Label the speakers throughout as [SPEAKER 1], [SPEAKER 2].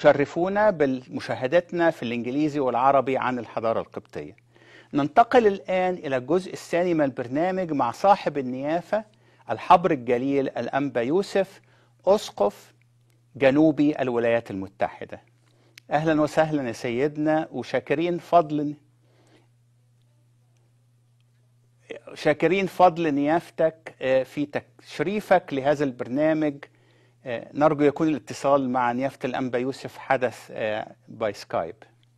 [SPEAKER 1] تشرفونا بمشاهدتنا في الإنجليزي والعربي عن الحضارة القبطية ننتقل الآن إلى الجزء الثاني من البرنامج مع صاحب النيافة الحبر الجليل الأنبا يوسف أسقف جنوبي الولايات المتحدة أهلا وسهلا يا سيدنا وشاكرين فضل شاكرين فضل نيافتك في تشريفك لهذا البرنامج نرجو يكون الاتصال مع نيافة الأنبا يوسف حدث باي سكايب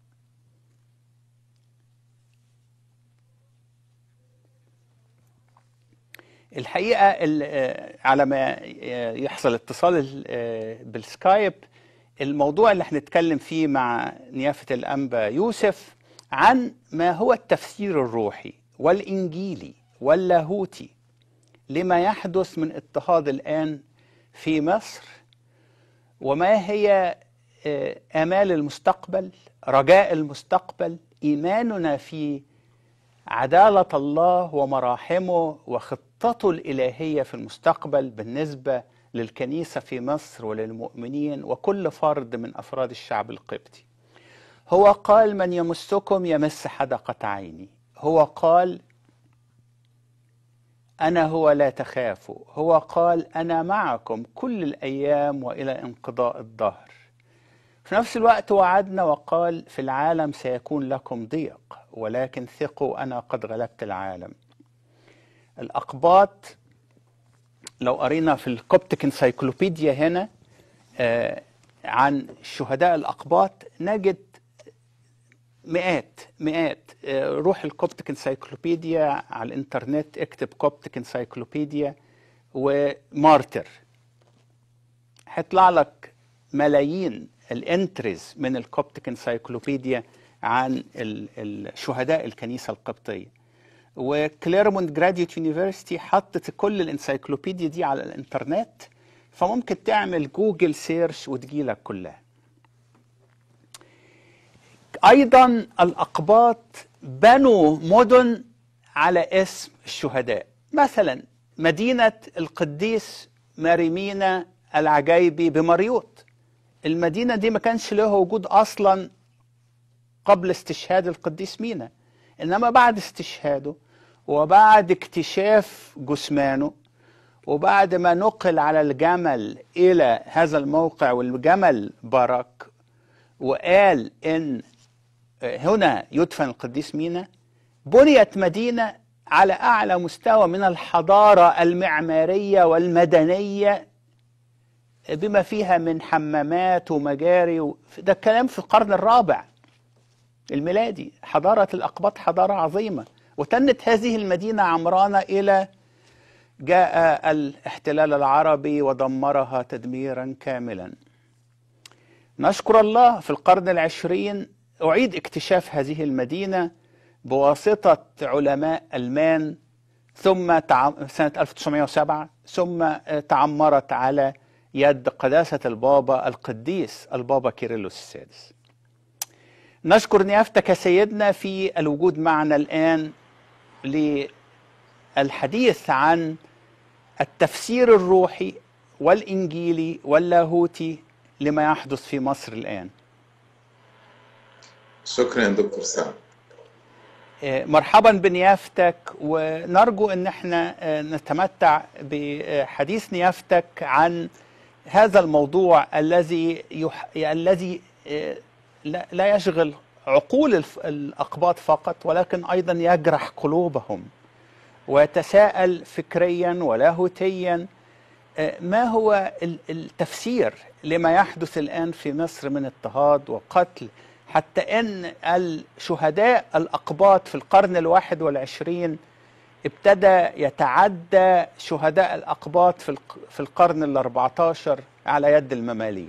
[SPEAKER 1] الحقيقة على ما يحصل اتصال بالسكايب الموضوع اللي هنتكلم فيه مع نيافة الأنبا يوسف عن ما هو التفسير الروحي والإنجيلي واللاهوتي لما يحدث من اضطهاد الآن في مصر وما هي آمال المستقبل رجاء المستقبل إيماننا في عدالة الله ومراحمه وخطته الإلهية في المستقبل بالنسبة للكنيسة في مصر وللمؤمنين وكل فرد من أفراد الشعب القبطي هو قال من يمسكم يمس حدقة عيني هو قال أنا هو لا تخافوا هو قال أنا معكم كل الأيام وإلى انقضاء الدهر في نفس الوقت وعدنا وقال في العالم سيكون لكم ضيق ولكن ثقوا أنا قد غلبت العالم الأقباط لو قرينا في الكوبتك انسايكلوبيديا هنا آه عن شهداء الأقباط نجد مئات مئات آه روح الكوبتك انسايكلوبيديا على الانترنت اكتب كوبتك انسايكلوبيديا ومارتر هيطلع لك ملايين الانتريز من الكوبتك انسايكلوبيديا عن الشهداء الكنيسة القبطية وكليرمونت جراديوت يونيفرسيتي حطت كل الانسايكلوبيديا دي على الانترنت فممكن تعمل جوجل سيرش وتجيلك كلها ايضا الاقباط بنوا مدن على اسم الشهداء مثلا مدينه القديس ماريمينا العجايبي بمريوط المدينه دي ما كانش لها وجود اصلا قبل استشهاد القديس مينا انما بعد استشهاده وبعد اكتشاف جثمانه وبعد ما نقل على الجمل الى هذا الموقع والجمل برك وقال ان هنا يدفن القديس مينا بنيت مدينه على اعلى مستوى من الحضاره المعماريه والمدنيه بما فيها من حمامات ومجاري ده الكلام في القرن الرابع الميلادي حضارة الأقباط حضارة عظيمة وتنت هذه المدينة عمرانة إلى جاء الاحتلال العربي ودمرها تدميرا كاملا نشكر الله في القرن العشرين أعيد اكتشاف هذه المدينة بواسطة علماء ألمان ثم سنة 1907 ثم تعمرت على يد قداسة البابا القديس البابا كيرلس السادس نشكر نيافتك يا سيدنا في الوجود معنا الآن للحديث عن التفسير الروحي والإنجيلي واللاهوتي لما يحدث في مصر الآن
[SPEAKER 2] شكرا دكتور سام
[SPEAKER 1] مرحبا بنيافتك ونرجو ان احنا نتمتع بحديث نيافتك عن هذا الموضوع الذي يح... الذي لا, لا يشغل عقول الأقباط فقط ولكن أيضا يجرح قلوبهم ويتساءل فكريا ولاهوتيا ما هو التفسير لما يحدث الآن في مصر من اضطهاد وقتل حتى أن الشهداء الأقباط في القرن الواحد والعشرين ابتدى يتعدى شهداء الأقباط في القرن الأربعتاشر على يد المماليك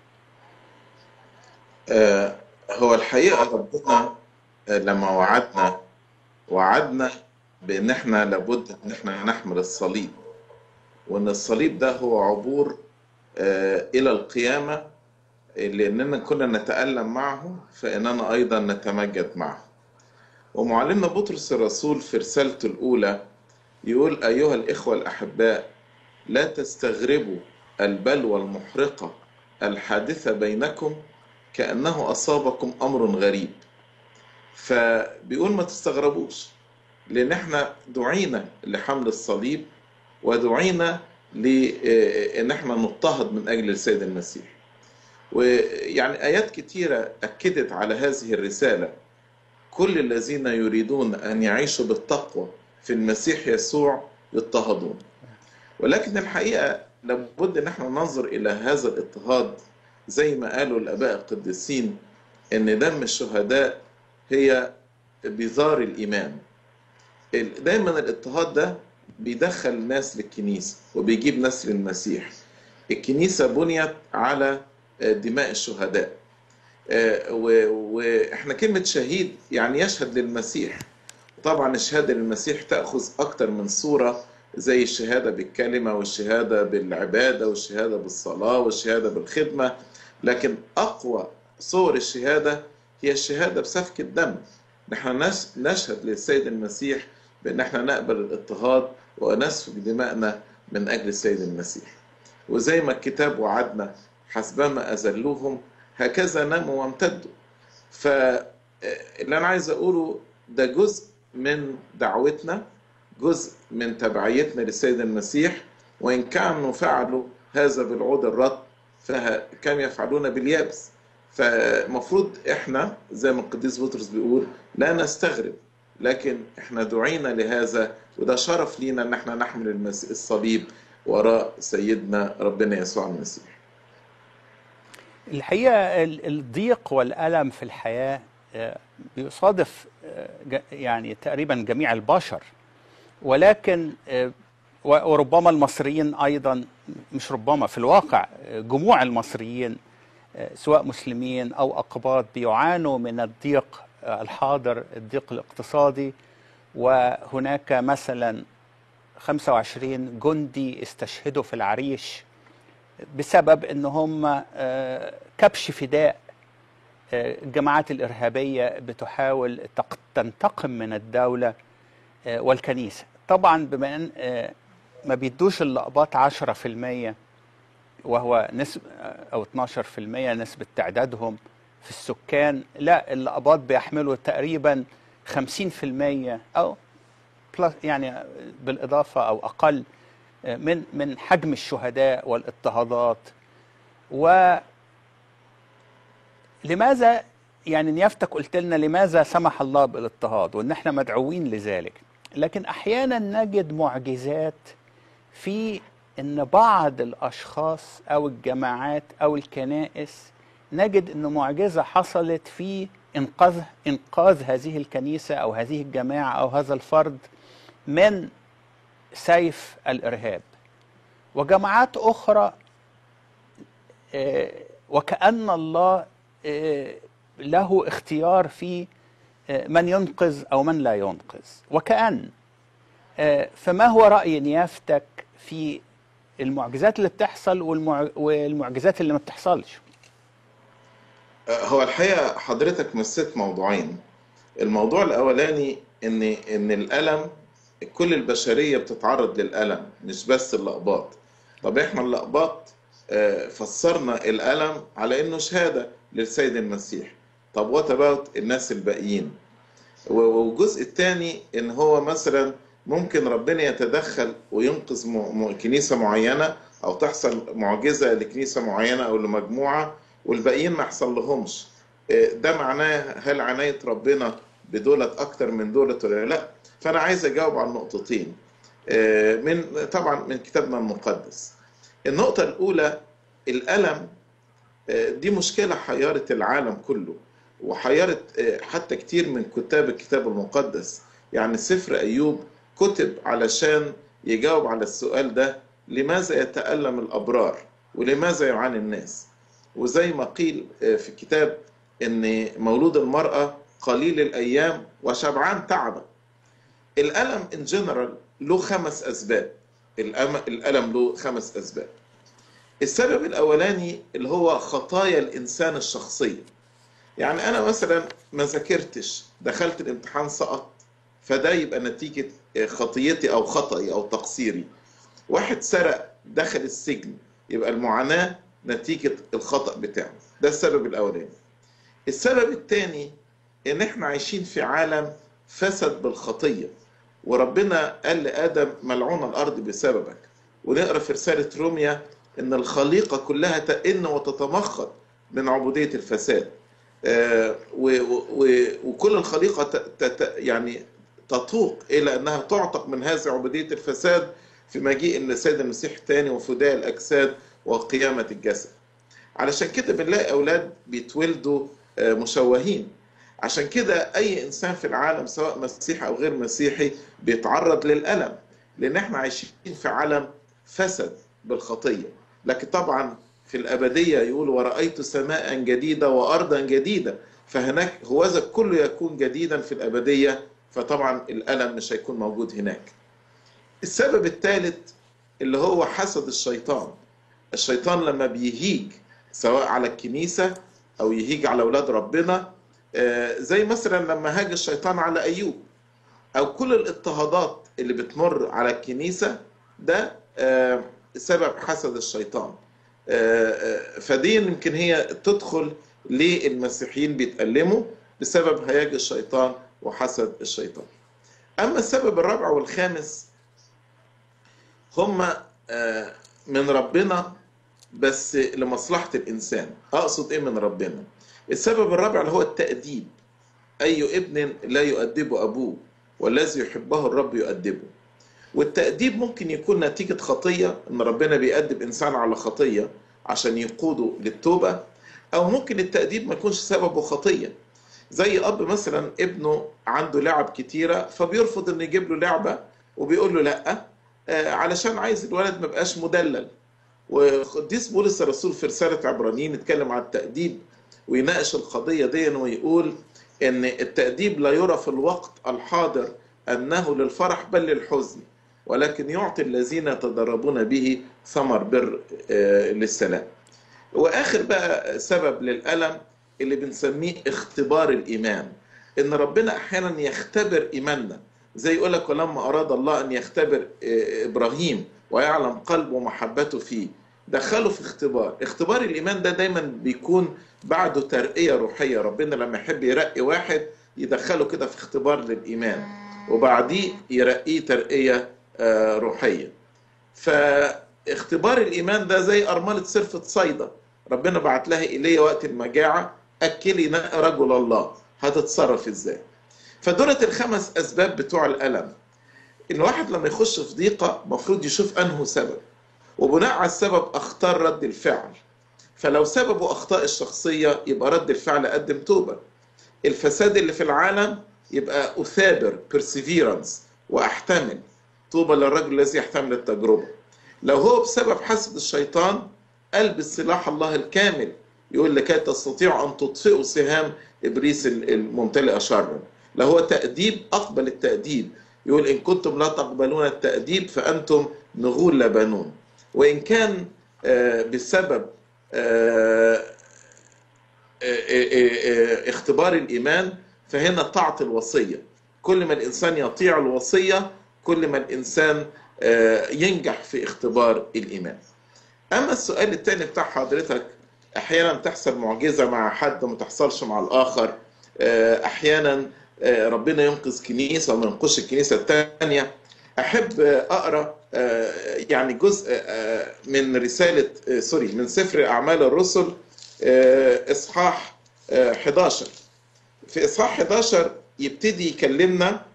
[SPEAKER 2] آه هو الحقيقة ربنا آه لما وعدنا وعدنا بأن احنا لابد أن احنا نحمل الصليب وأن الصليب ده هو عبور آه إلى القيامة لأننا كنا نتألم معه فإننا أيضا نتمجد معه ومعلمنا بطرس الرسول في رسالته الأولى يقول أيها الإخوة الأحباء لا تستغربوا البلوى المحرقة الحادثة بينكم كأنه أصابكم أمر غريب فبيقول ما تستغربوش لأن احنا دعينا لحمل الصليب ودعينا لأن احنا نضطهد من أجل السيد المسيح ويعني آيات كتيرة أكدت على هذه الرسالة كل الذين يريدون أن يعيشوا بالتقوى في المسيح يسوع يضطهدون ولكن الحقيقة لابد أن احنا ننظر إلى هذا الاضطهاد زي ما قالوا الآباء القديسين أن دم الشهداء هي بذار الإيمان دايما الاضطهاد ده بيدخل ناس للكنيسة وبيجيب ناس للمسيح الكنيسة بنيت على دماء الشهداء واحنا كلمة شهيد يعني يشهد للمسيح طبعا الشهادة للمسيح تأخذ أكتر من صورة زي الشهادة بالكلمة والشهادة بالعبادة والشهادة بالصلاة والشهادة بالخدمة لكن أقوى صور الشهادة هي الشهادة بسفك الدم نحن نشهد للسيد المسيح بأن احنا نقبل الاضطهاد ونسفك دماءنا من أجل السيد المسيح وزي ما الكتاب وعدنا حسبما أذلوهم هكذا ناموا وامتدوا فاللي أنا عايز أقوله ده جزء من دعوتنا جزء من تبعيتنا للسيد المسيح وإن كانوا فعلوا هذا بالعود الرط فكم يفعلون باليابس فمفروض احنا زي ما القديس بطرس بيقول لا نستغرب لكن احنا دعينا لهذا وده شرف لينا ان احنا نحمل الصليب وراء سيدنا ربنا يسوع المسيح
[SPEAKER 1] الحقيقة الضيق والألم في الحياة بيصادف يعني تقريبا جميع البشر ولكن وربما المصريين أيضا مش ربما في الواقع جموع المصريين سواء مسلمين أو أقباط بيعانوا من الضيق الحاضر الضيق الاقتصادي وهناك مثلا 25 جندي استشهدوا في العريش بسبب ان هم كبش فداء الجماعات الارهابيه بتحاول تنتقم من الدوله والكنيسه طبعا بما ان ما بيدوش اللقبات 10% وهو نسبة او 12% نسبه تعدادهم في السكان لا اللقبات بيحملوا تقريبا 50% او يعني بالاضافه او اقل من من حجم الشهداء والاضطهادات و لماذا يعني نيافتك قلت لنا لماذا سمح الله بالاضطهاد وان احنا مدعوين لذلك لكن احيانا نجد معجزات في ان بعض الاشخاص او الجماعات او الكنائس نجد ان معجزه حصلت في انقاذ انقاذ هذه الكنيسه او هذه الجماعه او هذا الفرد من سيف الارهاب وجماعات اخرى وكأن الله له اختيار في من ينقذ او من لا ينقذ وكأن فما هو رأي نيافتك في المعجزات اللي بتحصل والمعجزات اللي ما بتحصلش
[SPEAKER 2] هو الحقيقة حضرتك مسيت موضوعين الموضوع الأولاني إن إن الألم كل البشرية بتتعرض للألم مش بس اللقباط طب إحنا اللقباط فسرنا الألم على إنه شهادة للسيد المسيح طب وات أباوت الناس الباقيين والجزء الثاني إن هو مثلا ممكن ربنا يتدخل وينقذ كنيسة معينة أو تحصل معجزة لكنيسة معينة أو لمجموعة والباقيين ما يحصل لهمش ده معناه هل عناية ربنا بدولت أكتر من دولت ولا لا فأنا عايز أجاوب على النقطتين من طبعا من كتابنا المقدس النقطة الأولى الألم دي مشكلة حيرت العالم كله وحيرت حتى كتير من كتاب الكتاب المقدس يعني سفر أيوب كتب علشان يجاوب على السؤال ده لماذا يتألم الأبرار ولماذا يعاني الناس وزي ما قيل في الكتاب ان مولود المرأة قليل الأيام وشبعان تعبا الألم ان جنرال له خمس أسباب الألم له خمس أسباب السبب الأولاني اللي هو خطايا الإنسان الشخصية يعني أنا مثلا ما ذاكرتش دخلت الامتحان سقط فده يبقى نتيجة خطيتي أو خطأي أو تقصيري واحد سرق دخل السجن يبقى المعاناة نتيجة الخطأ بتاعه ده السبب الأولاني السبب الثاني ان احنا عايشين في عالم فسد بالخطيه وربنا قال لادم ملعون الارض بسببك ونقرا في رساله روميا ان الخليقه كلها تئن وتتمخض من عبوديه الفساد آه، و- و- وكل الخليقه ت- ت- يعني تتوق الى انها تعتق من هذه عبوديه الفساد في مجيء السيد المسيح الثاني وفداء الاجساد وقيامه الجسد علشان كده بنلاقي اولاد بيتولدوا آه، مشوهين عشان كده اي انسان في العالم سواء مسيحي او غير مسيحي بيتعرض للالم لان احنا عايشين في عالم فسد بالخطيه لكن طبعا في الابديه يقول ورايت سماء جديده وارضا جديده فهناك هوذا كله يكون جديدا في الابديه فطبعا الالم مش هيكون موجود هناك السبب الثالث اللي هو حسد الشيطان الشيطان لما بيهيج سواء على الكنيسة أو يهيج على أولاد ربنا آه، زي مثلا لما هاج الشيطان على أيوب أو كل الاضطهادات اللي بتمر على الكنيسة ده آه، سبب حسد الشيطان آه، آه، فدي يمكن هي تدخل للمسيحيين بيتألموا بسبب هياج الشيطان وحسد الشيطان أما السبب الرابع والخامس هم آه، من ربنا بس لمصلحة الإنسان أقصد إيه من ربنا السبب الرابع اللي هو التأديب أي ابن لا يؤدبه أبوه والذي يحبه الرب يؤدبه والتأديب ممكن يكون نتيجة خطية إن ربنا بيأدب إنسان على خطية عشان يقوده للتوبة أو ممكن التأديب ما يكونش سببه خطية زي أب مثلا ابنه عنده لعب كتيرة فبيرفض إنه يجيب له لعبة وبيقول له لأ آه، علشان عايز الولد ما بقاش مدلل وقديس بولس الرسول في رسالة عبرانيين يتكلم عن التأديب ويناقش القضية دي ويقول إن التأديب لا يرى في الوقت الحاضر أنه للفرح بل للحزن ولكن يعطي الذين يتدربون به ثمر بر آه، للسلام وآخر بقى سبب للألم اللي بنسميه اختبار الإيمان إن ربنا أحيانا يختبر إيماننا زي يقول لك ولما أراد الله أن يختبر آه، إبراهيم ويعلم قلبه ومحبته فيه دخله في اختبار اختبار الإيمان ده دايما بيكون بعده ترقية روحية ربنا لما يحب يرقي واحد يدخله كده في اختبار للإيمان وبعديه يرقيه ترقية آه، روحية فاختبار الإيمان ده زي أرملة سرفة صيدا ربنا بعت لها إيليا وقت المجاعة أكلي ناء رجل الله هتتصرف إزاي فدولت الخمس أسباب بتوع الألم الواحد لما يخش في ضيقة مفروض يشوف أنه سبب وبناء على السبب أختار رد الفعل فلو سببه أخطاء الشخصية يبقى رد الفعل أقدم توبة الفساد اللي في العالم يبقى أثابر perseverance وأحتمل طوبى للرجل الذي يحتمل التجربة لو هو بسبب حسد الشيطان ألبس سلاح الله الكامل يقول لكي تستطيعوا أن تطفئوا سهام إبليس الممتلئة شرا لو هو تأديب أقبل التأديب يقول إن كنتم لا تقبلون التأديب فأنتم نغول لبنون وإن كان آه، بسبب آه، آه، آه، آه، اختبار الإيمان فهنا طاعة الوصية كل ما الإنسان يطيع الوصية كل ما الإنسان آه، ينجح في اختبار الإيمان أما السؤال الثاني بتاع حضرتك أحيانا تحصل معجزة مع حد ما تحصلش مع الآخر آه، أحيانا آه، ربنا ينقذ كنيسة وما ينقذش الكنيسة الثانية أحب آه، أقرأ آه، يعني جزء آه، من رسالة آه، سوري من سفر أعمال الرسل آه، إصحاح آه، 11 في إصحاح 11 يبتدي يكلمنا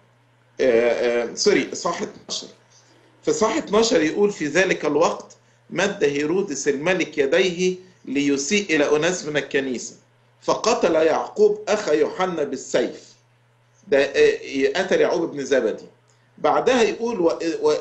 [SPEAKER 2] آه، آه، سوري إصحاح 12 في إصحاح 12 يقول في ذلك الوقت مد هيرودس الملك يديه ليسيء إلى أناس من الكنيسة فقتل يعقوب أخا يوحنا بالسيف ده آه، قتل يعقوب بن زبدي بعدها يقول و- و-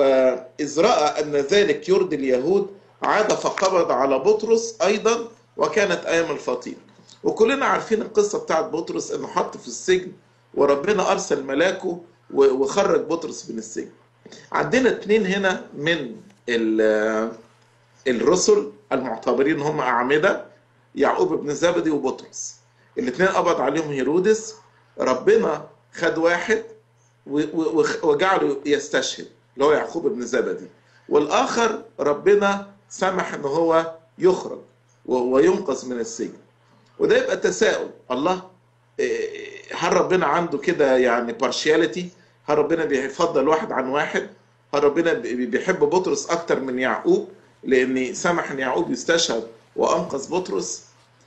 [SPEAKER 2] وإذ رأى أن ذلك يرضي اليهود عاد فقبض على بطرس أيضا وكانت أيام الفطير وكلنا عارفين القصة بتاعت بطرس إنه حط في السجن وربنا أرسل ملاكه و- وخرج بطرس من السجن عندنا اتنين هنا من ال- الرسل المعتبرين هم أعمدة يعقوب بن زبدي وبطرس الاثنين قبض عليهم هيرودس ربنا خد واحد و- و- وجعله يستشهد اللي هو يعقوب بن زبدي والآخر ربنا سمح ان هو يخرج و- وينقذ من السجن وده يبقى تساؤل الله إيه، هل ربنا عنده كده يعني بارشياليتي هل ربنا بيفضل واحد عن واحد هل ربنا بي- بيحب بطرس اكتر من يعقوب لان سمح ان يعقوب يستشهد وانقذ بطرس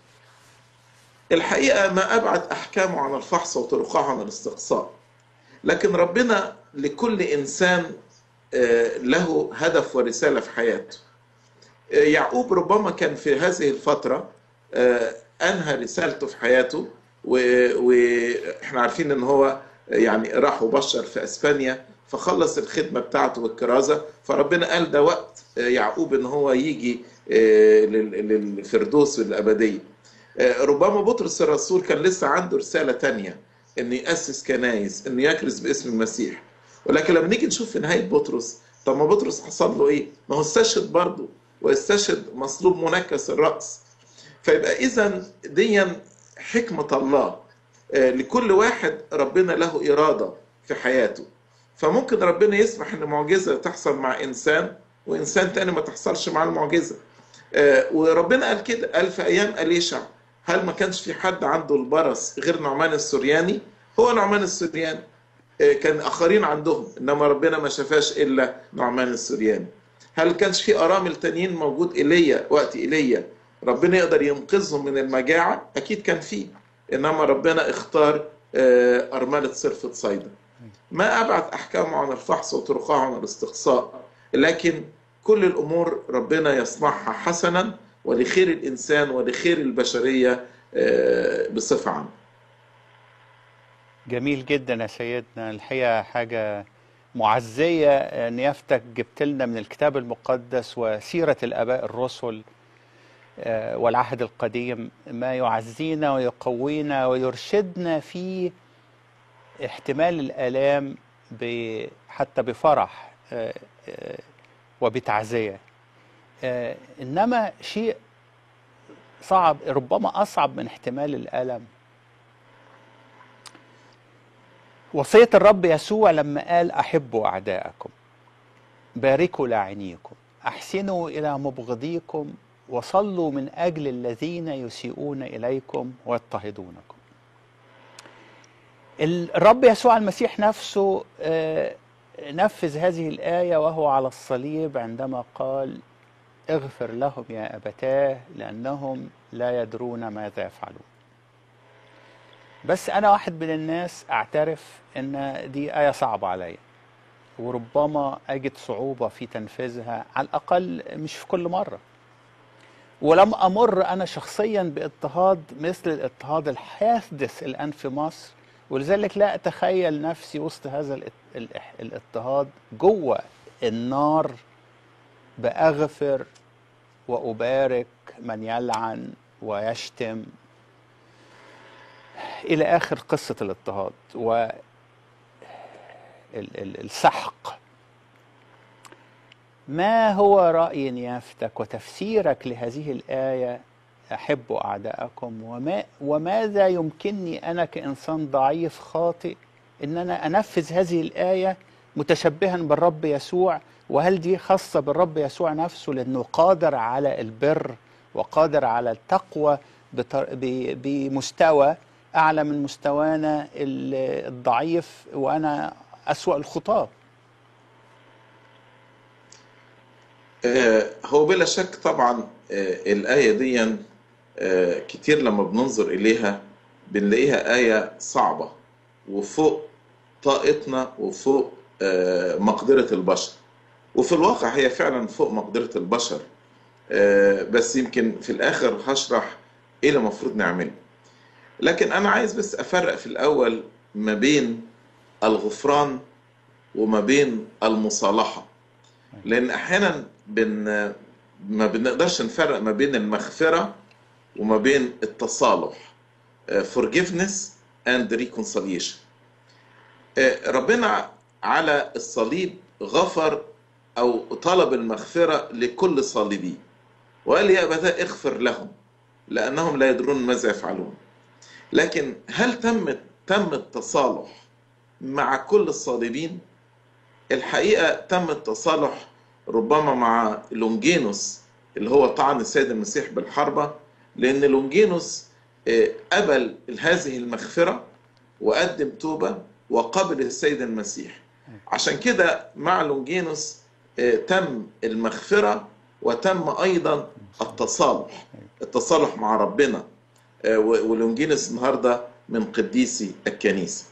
[SPEAKER 2] الحقيقه ما ابعد احكامه عن الفحص وطرقه عن الاستقصاء لكن ربنا لكل انسان آه، له هدف ورساله في حياته آه، يعقوب ربما كان في هذه الفتره آه، انهى رسالته في حياته واحنا عارفين ان هو يعني راح وبشر في اسبانيا فخلص الخدمه بتاعته والكرازه فربنا قال ده وقت آه، يعقوب ان هو يجي آه، لل- للفردوس الابديه آه، ربما بطرس الرسول كان لسه عنده رساله تانية انه ياسس كنايس انه يكرز باسم المسيح ولكن لما نيجي نشوف في نهايه بطرس طب ما بطرس حصل له ايه؟ ما هو استشهد برضه واستشهد مصلوب منكس الراس فيبقى اذا دي حكمه الله آه، لكل واحد ربنا له اراده في حياته فممكن ربنا يسمح ان معجزه تحصل مع انسان وانسان تاني ما تحصلش مع المعجزه آه، وربنا قال كده قال في ايام اليشع هل ما كانش في حد عنده البرص غير نعمان السورياني هو نعمان السورياني آه، كان اخرين عندهم انما ربنا ما شافاش الا نعمان السورياني هل كانش في ارامل تانيين موجود ايليا وقت ايليا ربنا يقدر ينقذهم من المجاعه اكيد كان فيه انما ربنا اختار آه، ارمله صرفه صيدا ما ابعد احكامه عن الفحص وطرقه عن الاستقصاء لكن كل الامور ربنا يصنعها حسنا ولخير الانسان ولخير البشريه آه، بصفه عامه
[SPEAKER 1] جميل جدا يا سيدنا الحقيقة حاجة معزية نيافتك جبت لنا من الكتاب المقدس وسيرة الآباء الرسل آه، والعهد القديم ما يعزينا ويقوينا ويرشدنا في احتمال الآلام ب- حتى بفرح آه، آه، وبتعزية آه، إنما شيء صعب ربما أصعب من احتمال الألم وصية الرب يسوع لما قال أحبوا أعداءكم باركوا لاعنيكم أحسنوا إلى مبغضيكم وصلوا من أجل الذين يسيئون إليكم ويضطهدونكم الرب يسوع المسيح نفسه آه، نفذ هذه الآية وهو على الصليب عندما قال اغفر لهم يا أبتاه لأنهم لا يدرون ماذا يفعلون بس أنا واحد من الناس أعترف إن دي آية صعبة عليا وربما أجد صعوبة في تنفيذها على الأقل مش في كل مرة ولم أمر أنا شخصيا باضطهاد مثل الاضطهاد الحادث الآن في مصر ولذلك لا أتخيل نفسي وسط هذا الات- الإح- الاضطهاد جوه النار بأغفر وأبارك من يلعن ويشتم إلى آخر قصة الاضطهاد والسحق ما هو رأي نيافتك وتفسيرك لهذه الآية أحبوا أعداءكم وما وماذا يمكنني أنا كإنسان ضعيف خاطئ إن أنا أنفذ هذه الآية متشبها بالرب يسوع وهل دي خاصة بالرب يسوع نفسه لأنه قادر على البر وقادر على التقوى بطر- ب- بمستوى أعلى من مستوانا ال- الضعيف وأنا أسوأ الخطاة
[SPEAKER 2] آه، هو بلا شك طبعا آه، الآية دي آه، كتير لما بننظر إليها بنلاقيها آية صعبة وفوق طاقتنا وفوق آه، مقدرة البشر وفي الواقع هي فعلا فوق مقدرة البشر آه، بس يمكن في الآخر هشرح إيه اللي المفروض نعمله لكن أنا عايز بس أفرق في الأول ما بين الغفران وما بين المصالحة لأن أحيانا بن ما بنقدرش نفرق ما بين المغفرة وما بين التصالح آه، forgiveness and reconciliation آه، ربنا على الصليب غفر أو طلب المغفرة لكل صليبي وقال يا أبتاه اغفر لهم لأنهم لا يدرون ماذا يفعلون لكن هل تم تم التصالح مع كل الصليبين الحقيقة تم التصالح ربما مع لونجينوس اللي هو طعن السيد المسيح بالحربة لأن لونجينوس قبل هذه المغفرة وقدم توبة وقبل السيد المسيح عشان كده مع لونجينوس تم المغفرة وتم أيضا التصالح التصالح مع ربنا ولونجينوس النهاردة من قديسي الكنيسة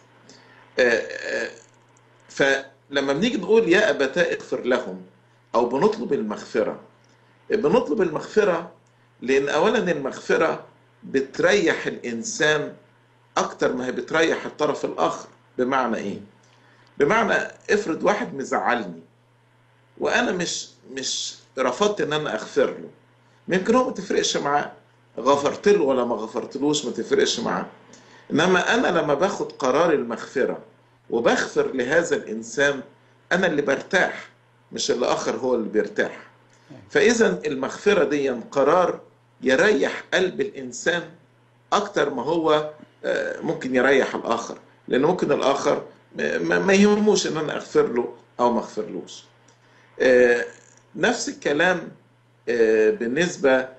[SPEAKER 2] فلما بنيجي نقول يا أبتاء اغفر لهم أو بنطلب المغفرة بنطلب المغفرة لأن أولا المغفرة بتريح الإنسان أكتر ما هي بتريح الطرف الآخر بمعنى إيه؟ بمعنى افرض واحد مزعلني وأنا مش مش رفضت إن أنا أغفر له يمكن هو ما تفرقش معاه غفرت له ولا ما غفرتلوش ما تفرقش معاه إنما أنا لما باخد قرار المغفرة وبغفر لهذا الإنسان أنا اللي برتاح مش الآخر هو اللي بيرتاح فإذا المغفرة دي قرار يريح قلب الإنسان أكتر ما هو ممكن يريح الآخر لأن ممكن الآخر ما يهموش إن أنا أغفر له أو ما أغفرلوش نفس الكلام بالنسبة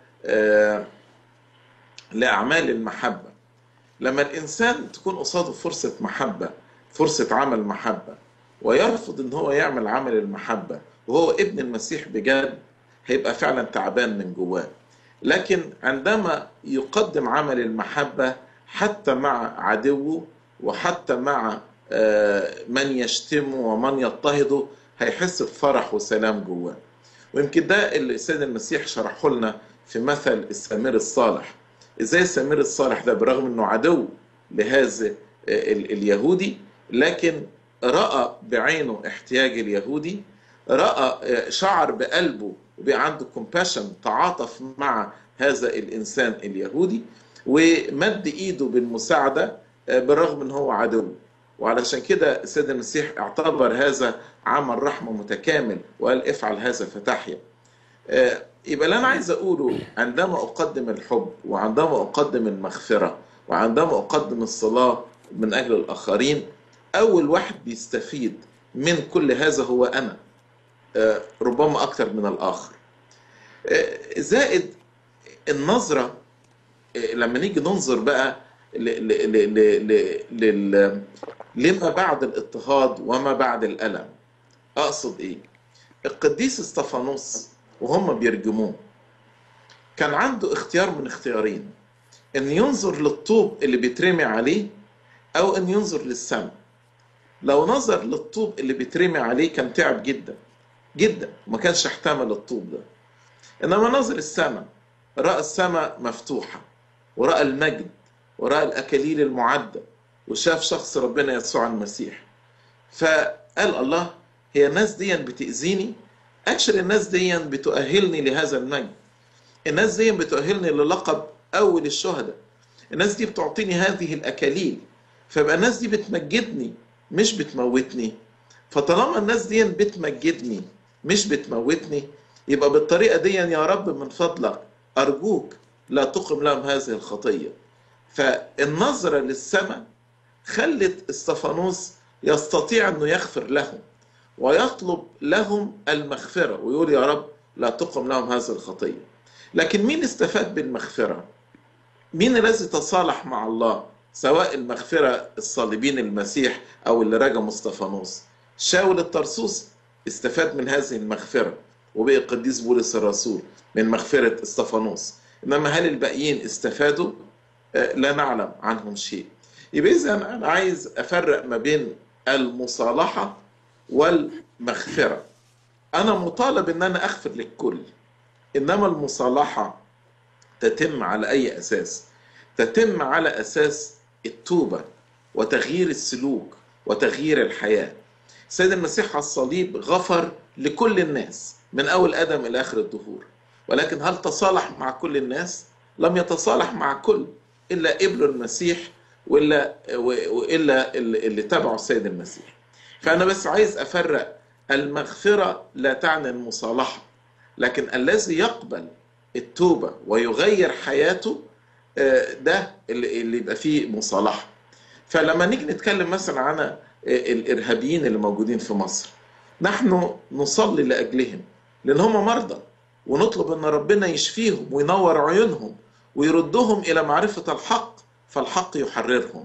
[SPEAKER 2] لأعمال المحبة لما الإنسان تكون قصاده فرصة محبة فرصة عمل محبة ويرفض إن هو يعمل عمل المحبة وهو ابن المسيح بجد هيبقى فعلا تعبان من جواه لكن عندما يقدم عمل المحبة حتى مع عدوه وحتى مع من يشتمه ومن يضطهده هيحس بفرح وسلام جواه ويمكن ده اللي السيد المسيح شرحه لنا في مثل السمير الصالح ازاي السمير الصالح ده برغم انه عدو لهذا اليهودي لكن رأى بعينه احتياج اليهودي رأى شعر بقلبه وبقى عنده كومباشن تعاطف مع هذا الإنسان اليهودي ومد إيده بالمساعدة بالرغم أنه هو عدو وعلشان كده السيد المسيح اعتبر هذا عمل رحمة متكامل وقال افعل هذا فتحيا يبقى اللي أنا عايز أقوله عندما أقدم الحب وعندما أقدم المغفرة وعندما أقدم الصلاة من أجل الآخرين أول واحد بيستفيد من كل هذا هو أنا ربما أكثر من الآخر زائد النظرة لما نيجي ننظر بقى لما بعد الاضطهاد وما بعد الألم أقصد إيه القديس استفانوس وهم بيرجموه كان عنده اختيار من اختيارين ان ينظر للطوب اللي بيترمي عليه او ان ينظر للسماء لو نظر للطوب اللي بيترمي عليه كان تعب جدا جدا وما كانش احتمل الطوب ده انما نظر السماء راى السماء مفتوحه وراى المجد وراى الاكاليل المعده وشاف شخص ربنا يسوع المسيح فقال الله هي الناس دي بتاذيني اكشن الناس دي بتؤهلني لهذا المجد الناس دي بتؤهلني للقب اول الشهداء الناس دي بتعطيني هذه الاكاليل فيبقى الناس دي بتمجدني مش بتموتني فطالما الناس دي بتمجدني مش بتموتني يبقى بالطريقه دي يا رب من فضلك ارجوك لا تقم لهم هذه الخطيه فالنظره للسماء خلت استفانوس يستطيع انه يغفر لهم ويطلب لهم المغفره ويقول يا رب لا تقم لهم هذه الخطيه لكن مين استفاد بالمغفره مين الذي تصالح مع الله سواء المغفرة الصليبين المسيح أو اللي رجم استفانوس شاول الطرسوس استفاد من هذه المغفرة وبقي القديس بولس الرسول من مغفرة استفانوس إنما هل الباقيين استفادوا؟ لا نعلم عنهم شيء يبقى إذا أنا عايز أفرق ما بين المصالحة والمغفرة أنا مطالب إن أنا أغفر للكل إنما المصالحة تتم على أي أساس؟ تتم على أساس التوبة وتغيير السلوك وتغيير الحياة السيد المسيح على الصليب غفر لكل الناس من أول آدم إلى آخر الدهور ولكن هل تصالح مع كل الناس؟ لم يتصالح مع كل إلا ابن المسيح وإلا, وإلا اللي تبعه السيد المسيح فأنا بس عايز أفرق المغفرة لا تعني المصالحة لكن الذي يقبل التوبة ويغير حياته ده اللي يبقى فيه مصالحة فلما نيجي نتكلم مثلا عن الإرهابيين اللي موجودين في مصر نحن نصلي لأجلهم لأن هم مرضى ونطلب أن ربنا يشفيهم وينور عيونهم ويردهم إلى معرفة الحق فالحق يحررهم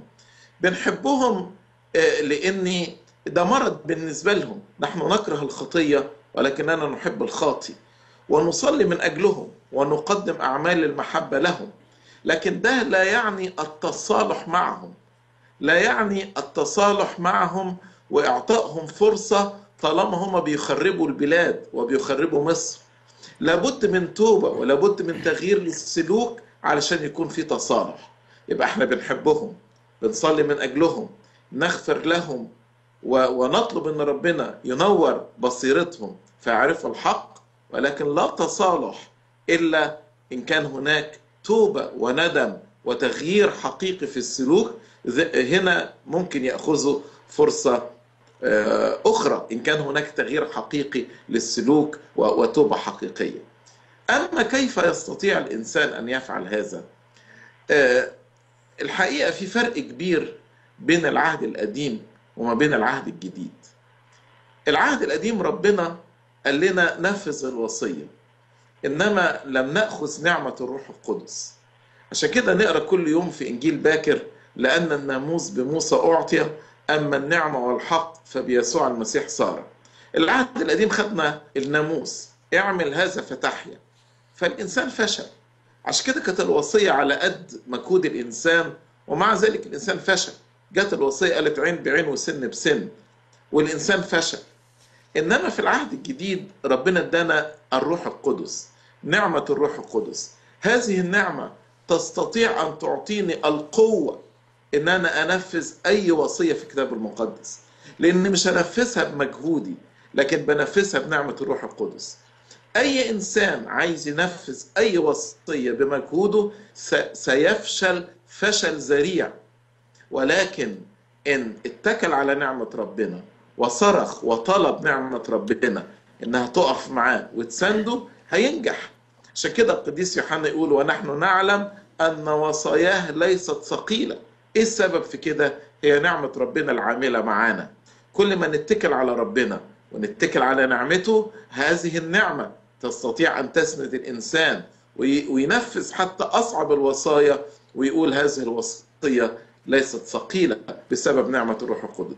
[SPEAKER 2] بنحبهم آه، لأن ده مرض بالنسبة لهم نحن نكره الخطية ولكننا نحب الخاطي ونصلي من أجلهم ونقدم أعمال المحبة لهم لكن ده لا يعني التصالح معهم لا يعني التصالح معهم وإعطائهم فرصة طالما هم بيخربوا البلاد وبيخربوا مصر لابد من توبة ولابد من تغيير للسلوك علشان يكون في تصالح يبقى احنا بنحبهم بنصلي من أجلهم نغفر لهم و- ونطلب ان ربنا ينور بصيرتهم فيعرفوا الحق ولكن لا تصالح الا ان كان هناك توبه وندم وتغيير حقيقي في السلوك ذ- هنا ممكن ياخذوا فرصه آه، اخرى ان كان هناك تغيير حقيقي للسلوك و- وتوبه حقيقيه. اما كيف يستطيع الانسان ان يفعل هذا؟ آه، الحقيقه في فرق كبير بين العهد القديم وما بين العهد الجديد. العهد القديم ربنا قال لنا نفذ الوصيه انما لم ناخذ نعمه الروح القدس. عشان كده نقرا كل يوم في انجيل باكر لان الناموس بموسى اعطي اما النعمه والحق فبيسوع المسيح صار. العهد القديم خدنا الناموس اعمل هذا فتحيا. فالانسان فشل. عشان كده كانت الوصيه على قد مجهود الانسان ومع ذلك الانسان فشل. جت الوصيه قالت عين بعين وسن بسن والانسان فشل. انما في العهد الجديد ربنا ادانا الروح القدس نعمه الروح القدس هذه النعمه تستطيع ان تعطيني القوه ان انا انفذ اي وصيه في الكتاب المقدس لان مش هنفذها بمجهودي لكن بنفذها بنعمه الروح القدس اي انسان عايز ينفذ اي وصيه بمجهوده س- سيفشل فشل ذريع ولكن ان اتكل على نعمه ربنا وصرخ وطلب نعمه ربنا انها تقف معاه وتسنده هينجح عشان كده القديس يوحنا يقول ونحن نعلم ان وصاياه ليست ثقيله ايه السبب في كده هي نعمه ربنا العامله معانا كل ما نتكل على ربنا ونتكل على نعمته هذه النعمه تستطيع ان تسند الانسان وي- وينفذ حتى اصعب الوصايا ويقول هذه الوصيه ليست ثقيله بسبب نعمه الروح القدس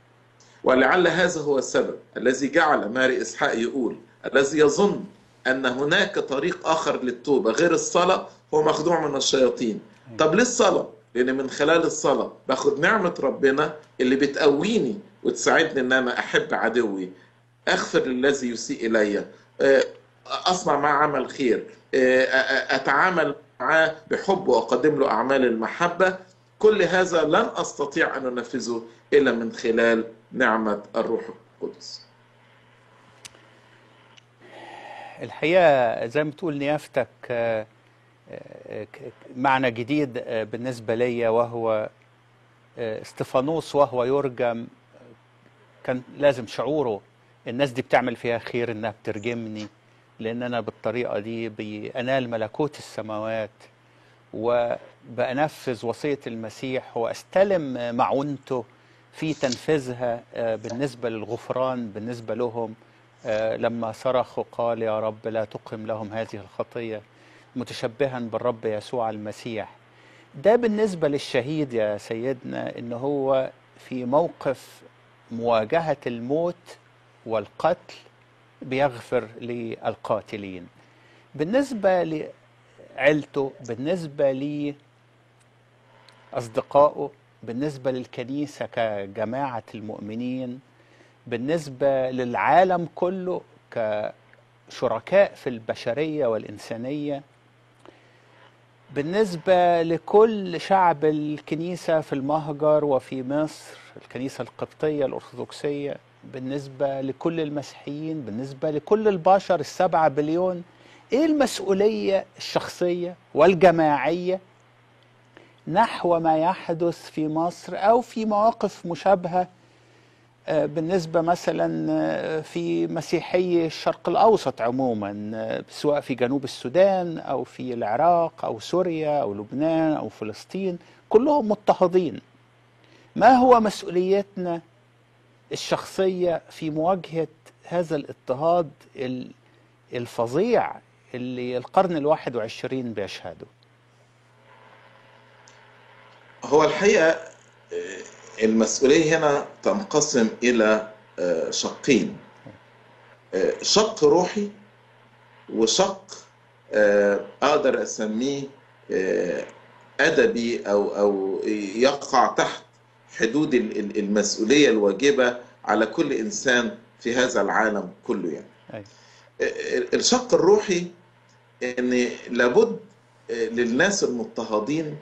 [SPEAKER 2] ولعل هذا هو السبب الذي جعل ماري اسحاق يقول الذي يظن ان هناك طريق اخر للتوبه غير الصلاه هو مخدوع من الشياطين طب ليه الصلاه لان من خلال الصلاه باخد نعمه ربنا اللي بتقويني وتساعدني ان انا احب عدوي اغفر للذي يسيء الي آه، اصنع معه عمل خير آه، آه، اتعامل معاه بحب واقدم له اعمال المحبه كل هذا لن استطيع ان انفذه الا من خلال نعمه الروح القدس
[SPEAKER 1] الحقيقة زي ما بتقول نيافتك آه، آه، ك- معنى جديد آه، بالنسبة لي وهو آه، استفانوس وهو يرجم كان لازم شعوره الناس دي بتعمل فيها خير انها بترجمني لان انا بالطريقة دي بأنال ملكوت السماوات وبأنفذ وصية المسيح وأستلم معونته في تنفيذها آه، بالنسبة للغفران بالنسبة لهم آه، لما صرخوا قال يا رب لا تقم لهم هذه الخطية متشبها بالرب يسوع المسيح ده بالنسبة للشهيد يا سيدنا إن هو في موقف مواجهة الموت والقتل بيغفر للقاتلين بالنسبة لعيلته بالنسبة لأصدقائه بالنسبة للكنيسة كجماعة المؤمنين بالنسبة للعالم كله كشركاء في البشرية والإنسانية بالنسبة لكل شعب الكنيسة في المهجر وفي مصر الكنيسة القبطية الأرثوذكسية بالنسبة لكل المسيحيين بالنسبة لكل البشر السبعة بليون إيه المسؤولية الشخصية والجماعية نحو ما يحدث في مصر أو في مواقف مشابهة آه، بالنسبة مثلا آه، في مسيحي الشرق الأوسط عموما آه، سواء في جنوب السودان أو في العراق أو سوريا أو لبنان أو فلسطين كلهم مضطهدين ما هو مسؤوليتنا الشخصية في مواجهة هذا الاضطهاد ال- الفظيع اللي القرن الواحد وعشرين بيشهده
[SPEAKER 2] هو الحقيقة آه، المسؤولية هنا تنقسم إلى آه، شقين آه، شق روحي وشق آه، أقدر أسميه آه، أدبي أو أو يقع تحت حدود ال- ال- المسؤولية الواجبة على كل إنسان في هذا العالم كله يعني
[SPEAKER 1] أي.
[SPEAKER 2] الشق الروحي ان لابد للناس المضطهدين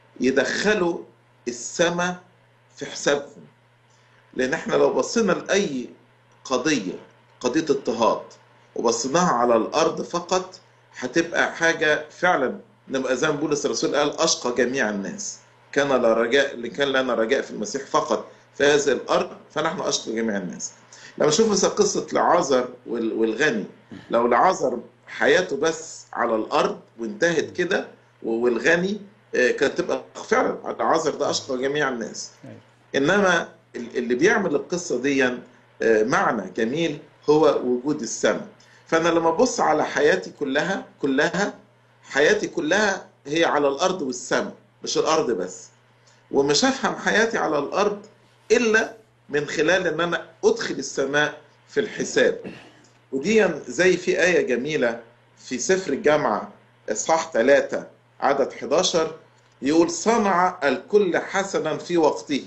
[SPEAKER 2] يدخلوا السماء في حسابهم لان احنا لو بصينا لاي قضيه قضيه اضطهاد وبصيناها على الارض فقط هتبقى حاجه فعلا نبقى زي ما بولس الرسول قال اشقى جميع الناس كان لا رجاء كان لنا رجاء في المسيح فقط في هذه الارض فنحن اشقى جميع الناس لما نشوف مثلا قصه لعازر وال- والغني لو لعازر حياته بس على الارض وانتهت كده والغني آه، كانت تبقى فعلا لعازر ده اشقى جميع الناس
[SPEAKER 1] أيوة.
[SPEAKER 2] انما ال- اللي بيعمل القصه دي آه، معنى جميل هو وجود السماء فانا لما ابص على حياتي كلها كلها حياتي كلها هي على الارض والسماء مش الارض بس ومش هفهم حياتي على الارض الا من خلال ان انا ادخل السماء في الحساب ودي زي في آية جميلة في سفر الجامعة إصحاح 3 عدد 11 يقول صنع الكل حسنا في وقته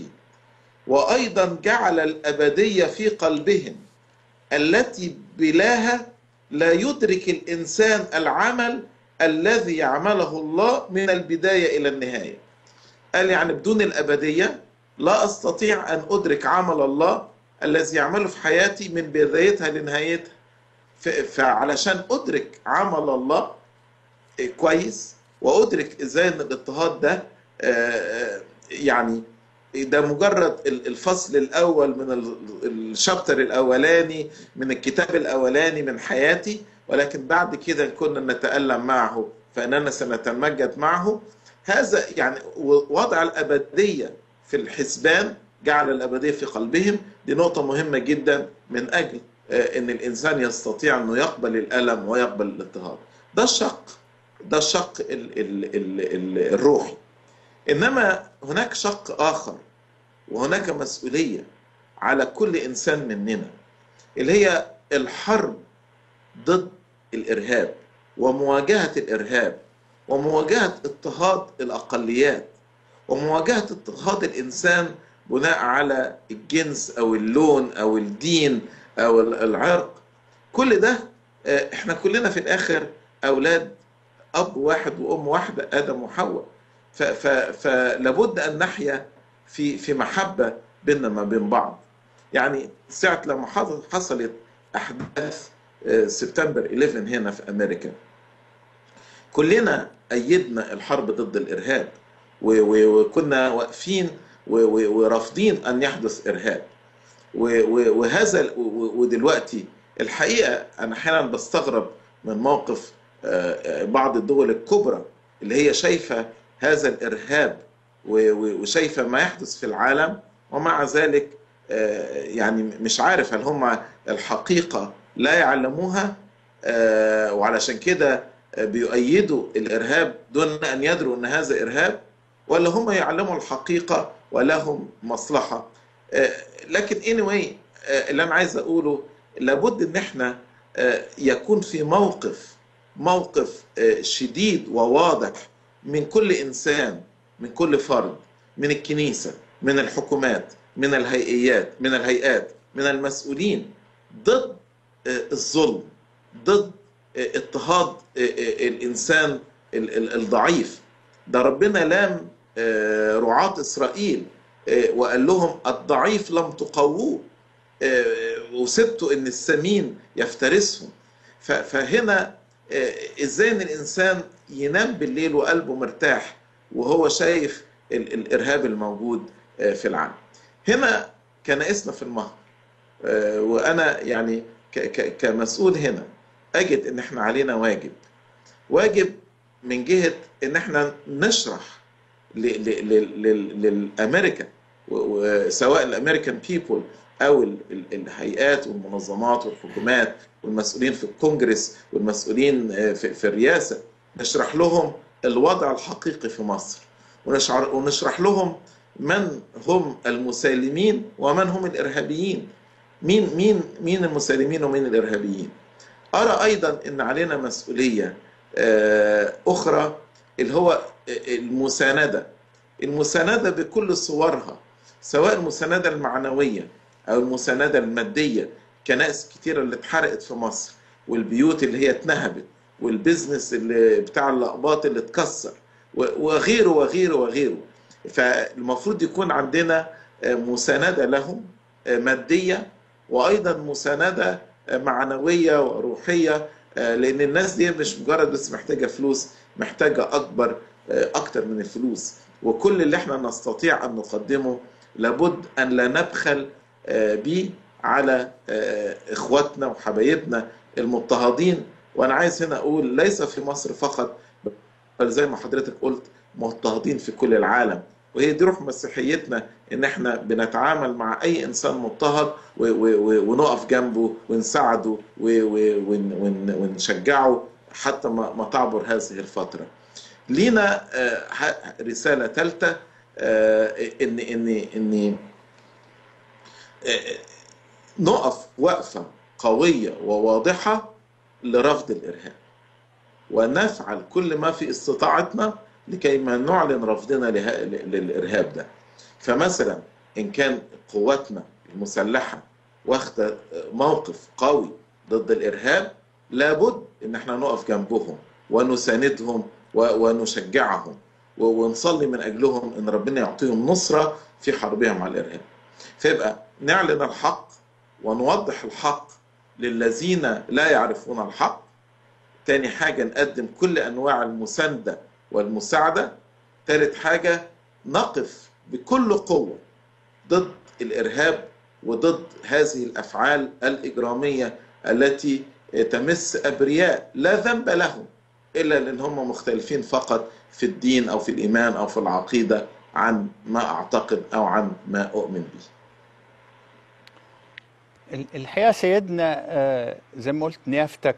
[SPEAKER 2] وأيضا جعل الأبدية في قلبهم التي بلاها لا يدرك الإنسان العمل الذي يعمله الله من البداية إلى النهاية قال يعني بدون الأبدية لا أستطيع أن أدرك عمل الله الذي يعمله في حياتي من بدايتها لنهايتها ف- فعلشان ادرك عمل الله كويس وادرك ازاي ان الاضطهاد ده آه، يعني ده مجرد ال- الفصل الاول من ال- الشابتر الاولاني من الكتاب الاولاني من حياتي ولكن بعد كده كنا نتالم معه فاننا سنتمجد معه هذا يعني وضع الابديه في الحسبان جعل الابديه في قلبهم دي نقطه مهمه جدا من اجل آه، ان الانسان يستطيع انه يقبل الالم ويقبل الاضطهاد ده الشق ده الشق ال ال ال ال الروحي انما هناك شق اخر وهناك مسؤوليه على كل انسان مننا اللي هي الحرب ضد الارهاب ومواجهه الارهاب ومواجهه اضطهاد الاقليات ومواجهه اضطهاد الانسان بناء على الجنس او اللون او الدين او العرق كل ده آه، احنا كلنا في الاخر اولاد اب واحد وام واحده ادم وحواء ف- ف- فلابد ان نحيا في في محبه بيننا ما بين بعض يعني ساعه لما حصل- حصلت احداث آه، سبتمبر 11 هنا في امريكا كلنا ايدنا الحرب ضد الارهاب و- و- وكنا واقفين و- و- ورافضين ان يحدث ارهاب و- و- وهذا ال- و- ودلوقتي الحقيقه انا احيانا بستغرب من موقف آه، آه، بعض الدول الكبرى اللي هي شايفه هذا الارهاب و- و- وشايفه ما يحدث في العالم ومع ذلك آه، يعني مش عارف هل هم الحقيقه لا يعلموها آه، وعلشان كده آه، بيؤيدوا الارهاب دون ان يدروا ان هذا ارهاب ولا هم يعلموا الحقيقه ولهم مصلحه آه، لكن anyway آه، اللي انا عايز اقوله لابد ان احنا آه، يكون في موقف موقف آه، شديد وواضح من كل انسان من كل فرد من الكنيسه من الحكومات من الهيئيات من الهيئات من المسؤولين ضد آه، الظلم ضد آه، اضطهاد آه، آه، الانسان ال- ال- الضعيف ده ربنا لام آه، رعاة اسرائيل آه، وقال لهم الضعيف لم تقووه آه، وسبتوا ان السمين يفترسهم ف- فهنا آه، ازاي ان الانسان ينام بالليل وقلبه مرتاح وهو شايف ال- الارهاب الموجود آه، في العالم هنا كنائسنا في المهر آه، وانا يعني ك- ك- كمسؤول هنا اجد ان احنا علينا واجب واجب من جهه ان احنا نشرح ل- ل- ل- ل- للامريكا و- وسواء الامريكان بيبول او ال- ال- الهيئات والمنظمات والحكومات والمسؤولين في الكونجرس والمسؤولين آه، في في الرئاسه نشرح لهم الوضع الحقيقي في مصر ونشعر ونشرح لهم من هم المسالمين ومن هم الارهابيين مين مين مين المسالمين ومين الارهابيين ارى ايضا ان علينا مسؤوليه آه، اخرى اللي هو المسانده المسانده بكل صورها سواء المسانده المعنويه او المسانده الماديه كنائس كتيره اللي اتحرقت في مصر والبيوت اللي هي اتنهبت والبزنس اللي بتاع الاقباط اللي اتكسر و- وغيره وغيره وغيره فالمفروض يكون عندنا آه، مسانده لهم آه، ماديه وايضا مسانده آه، معنويه وروحيه آه، لان الناس دي مش مجرد بس محتاجه فلوس محتاجه اكبر آه، اكتر من الفلوس وكل اللي احنا نستطيع ان نقدمه لابد ان لا نبخل آه، بيه على آه، اخواتنا وحبايبنا المضطهدين وانا عايز هنا اقول ليس في مصر فقط بل زي ما حضرتك قلت مضطهدين في كل العالم وهي دي روح مسيحيتنا ان احنا بنتعامل مع اي انسان مضطهد و- و- و- ونقف جنبه ونساعده و- و- ون- ون- ونشجعه حتى ما ما تعبر هذه الفتره. لينا آه، ح- رساله ثالثه ان ان ان آه، نقف وقفه قويه وواضحه لرفض الارهاب. ونفعل كل ما في استطاعتنا لكي ما نعلن رفضنا له- للإرهاب ده فمثلا إن كان قواتنا المسلحة واخدة موقف قوي ضد الإرهاب لابد إن احنا نقف جنبهم ونساندهم و- ونشجعهم و- ونصلي من أجلهم إن ربنا يعطيهم نصرة في حربهم مع الإرهاب فيبقى نعلن الحق ونوضح الحق للذين لا يعرفون الحق تاني حاجة نقدم كل أنواع المساندة والمساعدة تالت حاجة نقف بكل قوة ضد الإرهاب وضد هذه الأفعال الإجرامية التي تمس أبرياء لا ذنب لهم إلا لأن هم مختلفين فقط في الدين أو في الإيمان أو في العقيدة عن ما أعتقد أو عن ما أؤمن به
[SPEAKER 1] ال- الحقيقة سيدنا آه، زي ما قلت نيافتك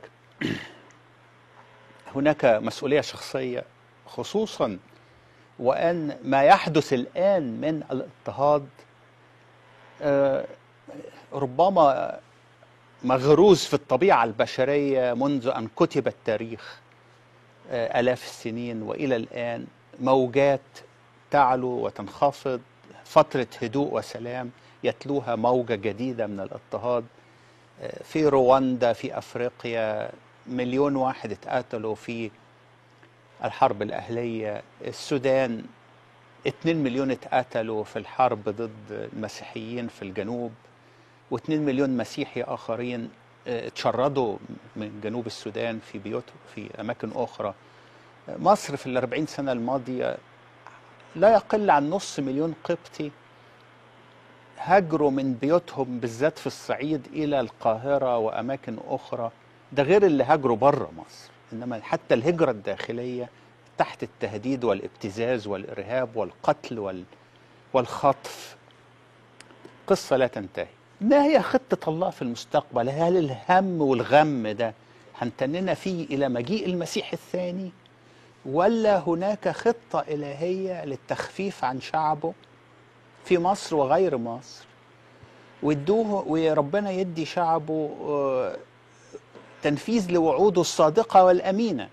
[SPEAKER 1] هناك مسؤولية شخصية خصوصا وأن ما يحدث الآن من الاضطهاد آه، ربما مغروز في الطبيعة البشرية منذ أن كتب التاريخ آه، آلاف السنين وإلى الآن موجات تعلو وتنخفض فترة هدوء وسلام يتلوها موجة جديدة من الاضطهاد آه، في رواندا في أفريقيا مليون واحد اتقتلوا في الحرب الأهلية السودان 2 مليون اتقتلوا في الحرب ضد المسيحيين في الجنوب و2 مليون مسيحي آخرين آه، اتشردوا من جنوب السودان في بيوت في أماكن أخرى آه، مصر في الأربعين سنة الماضية لا يقل عن نص مليون قبطي هاجروا من بيوتهم بالذات في الصعيد إلى القاهرة وأماكن أخرى ده غير اللي هاجروا بره مصر إنما حتى الهجرة الداخلية تحت التهديد والابتزاز والإرهاب والقتل وال والخطف قصة لا تنتهي ما هي خطة الله في المستقبل هل الهم والغم ده هنتننا فيه إلى مجيء المسيح الثاني ولا هناك خطة إلهية للتخفيف عن شعبه في مصر وغير مصر ويدوه وربنا يدي شعبه آه، تنفيذ لوعوده الصادقة والأمينة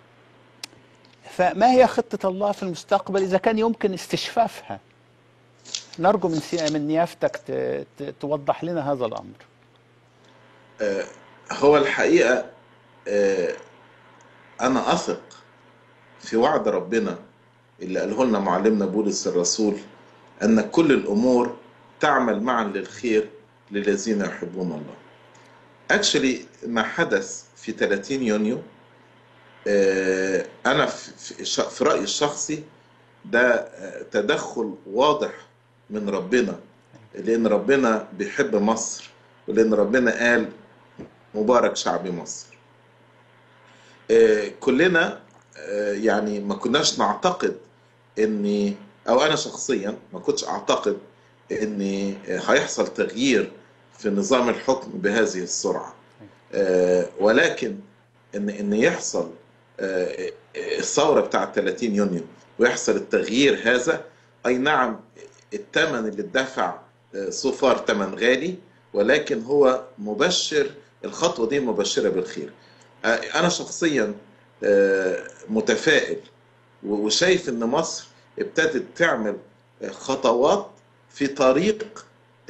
[SPEAKER 1] فما هي خطة الله في المستقبل إذا كان يمكن استشفافها نرجو من سي- من نيافتك ت- ت- توضح لنا هذا الأمر
[SPEAKER 2] آه، هو الحقيقة آه، أنا أثق في وعد ربنا اللي قاله لنا معلمنا بولس الرسول أن كل الأمور تعمل معا للخير للذين يحبون الله. اكشلي ما حدث في 30 يونيو آه، أنا في- في ش- في رأيي الشخصي ده آه، تدخل واضح من ربنا لأن ربنا بيحب مصر ولأن ربنا قال مبارك شعب مصر آه، كلنا آه، يعني ما كناش نعتقد ان او انا شخصيا ما كنتش اعتقد ان هيحصل تغيير في نظام الحكم بهذه السرعه آه، ولكن ان ان يحصل آه، الثوره بتاعه 30 يونيو ويحصل التغيير هذا اي نعم الثمن اللي اتدفع صفار ثمن غالي ولكن هو مبشر الخطوه دي مبشره بالخير انا شخصيا متفائل وشايف ان مصر ابتدت تعمل خطوات في طريق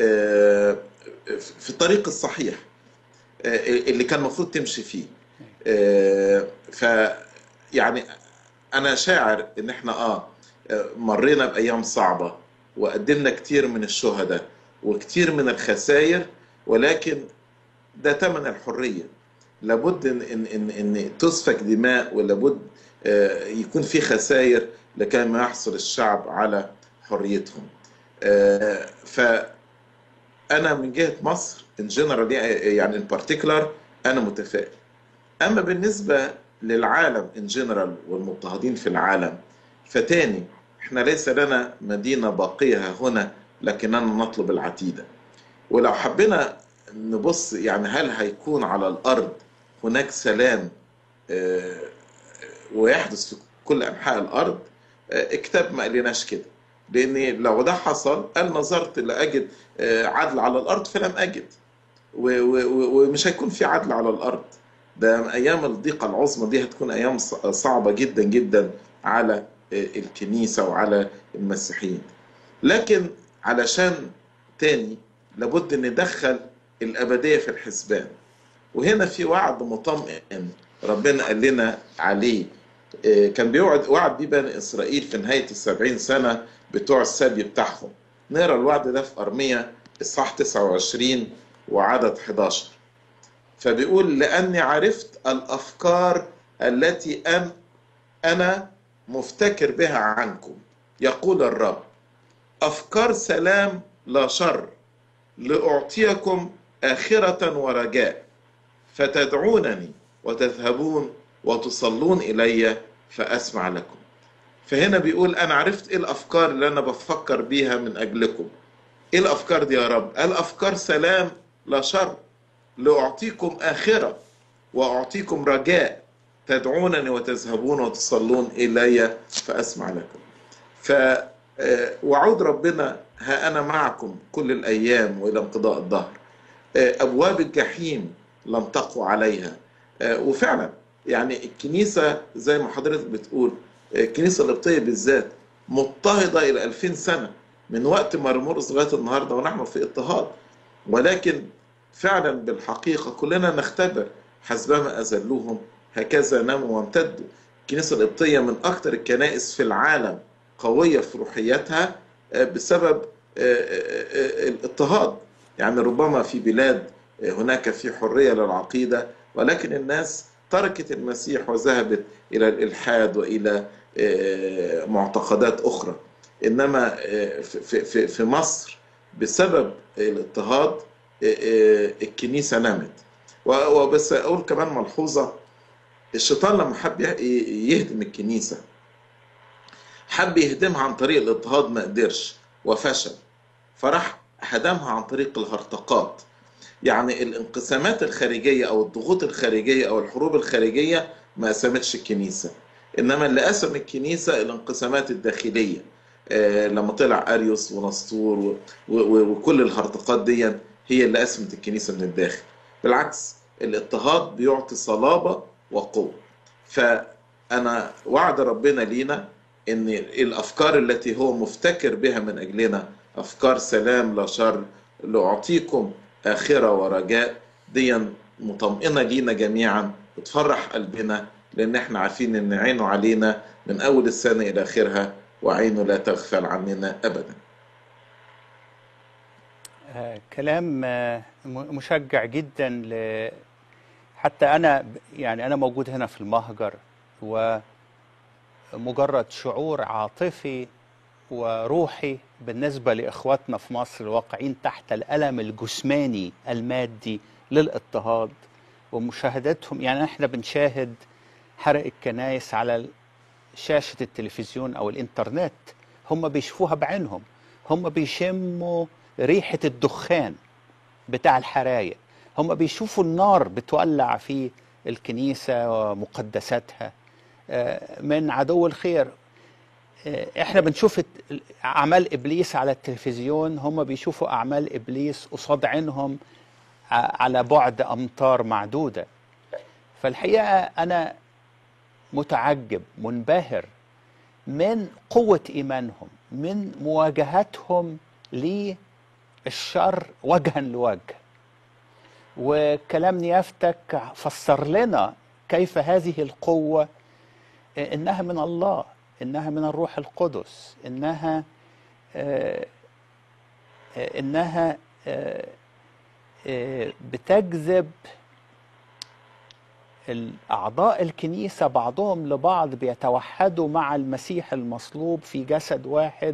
[SPEAKER 2] في الطريق الصحيح اللي كان المفروض تمشي فيه ف يعني انا شاعر ان احنا اه مرينا بايام صعبه وقدمنا كتير من الشهداء وكتير من الخسائر ولكن ده ثمن الحريه لابد ان ان ان, إن تسفك دماء ولابد يكون في خسائر لكي ما يحصل الشعب على حريتهم ف انا من جهه مصر ان جنرال يعني ان بارتيكولار انا متفائل اما بالنسبه للعالم ان جنرال والمضطهدين في العالم فتاني احنا ليس لنا مدينه باقيه هنا لكننا نطلب العتيده ولو حبينا نبص يعني هل هيكون على الارض هناك سلام ويحدث في كل انحاء الارض الكتاب ما قالناش كده لان لو ده حصل قال نظرت لاجد عدل على الارض فلم اجد ومش هيكون في عدل على الارض ده ايام الضيقه العظمى دي هتكون ايام صعبه جدا جدا على الكنيسه وعلى المسيحيين لكن علشان تاني لابد ندخل الابديه في الحسبان وهنا في وعد مطمئن ربنا قال لنا عليه كان بيوعد وعد بيه بني اسرائيل في نهايه السبعين سنه بتوع السبي بتاعهم نقرا الوعد ده في ارميا اصحاح 29 وعدد 11 فبيقول لاني عرفت الافكار التي ان انا مفتكر بها عنكم يقول الرب افكار سلام لا شر لاعطيكم اخره ورجاء فتدعونني وتذهبون وتصلون الي فاسمع لكم فهنا بيقول انا عرفت ايه الافكار اللي انا بفكر بيها من اجلكم ايه الافكار دي يا رب قال افكار سلام لا شر لاعطيكم اخره واعطيكم رجاء تدعونني وتذهبون وتصلون الي فاسمع لكم ف وعود ربنا ها انا معكم كل الايام والى انقضاء الدهر ابواب الجحيم لم تقوى عليها وفعلا يعني الكنيسه زي ما حضرتك بتقول الكنيسه القبطيه بالذات مضطهده الى 2000 سنه من وقت مرمرقس لغايه النهارده ونحن في اضطهاد ولكن فعلا بالحقيقه كلنا نختبر حسبما اذلوهم هكذا ناموا وامتدوا الكنيسه القبطيه من اكثر الكنائس في العالم قويه في روحيتها بسبب الاضطهاد يعني ربما في بلاد هناك في حريه للعقيده ولكن الناس تركت المسيح وذهبت الى الالحاد والى معتقدات اخرى انما في في مصر بسبب الاضطهاد الكنيسه نمت وبس اقول كمان ملحوظه الشيطان لما حب يهدم الكنيسه حب يهدمها عن طريق الاضطهاد ما قدرش وفشل فراح هدمها عن طريق الهرطقات يعني الانقسامات الخارجيه او الضغوط الخارجيه او الحروب الخارجيه ما قسمتش الكنيسه انما اللي قسم الكنيسه الانقسامات الداخليه آه لما طلع اريوس ونسطور وكل الهرطقات دي هي اللي قسمت الكنيسه من الداخل بالعكس الاضطهاد بيعطي صلابه وقوه فانا وعد ربنا لينا ان الافكار التي هو مفتكر بها من اجلنا افكار سلام لا شر لاعطيكم اخره ورجاء دي مطمئنه لينا جميعا وتفرح قلبنا لان احنا عارفين ان عينه علينا من اول السنه الى اخرها وعينه لا تغفل عننا ابدا
[SPEAKER 1] آه كلام آه مشجع جدا ل... حتى انا يعني انا موجود هنا في المهجر ومجرد شعور عاطفي وروحي بالنسبة لإخواتنا في مصر واقعين تحت الألم الجسماني المادي للاضطهاد ومشاهدتهم يعني احنا بنشاهد حرق الكنايس على شاشة التلفزيون أو الإنترنت هم بيشوفوها بعينهم هم بيشموا ريحة الدخان بتاع الحرايق هم بيشوفوا النار بتولع في الكنيسة ومقدساتها من عدو الخير احنا بنشوف الت- اعمال ابليس على التلفزيون هم بيشوفوا اعمال ابليس قصاد عينهم ع- على بعد امتار معدوده فالحقيقه انا متعجب منبهر من قوه ايمانهم من مواجهتهم للشر وجها لوجه وكلام نيافتك فسر لنا كيف هذه القوه انها من الله انها من الروح القدس انها آه، آه، انها آه، آه، بتجذب الاعضاء الكنيسه بعضهم لبعض بيتوحدوا مع المسيح المصلوب في جسد واحد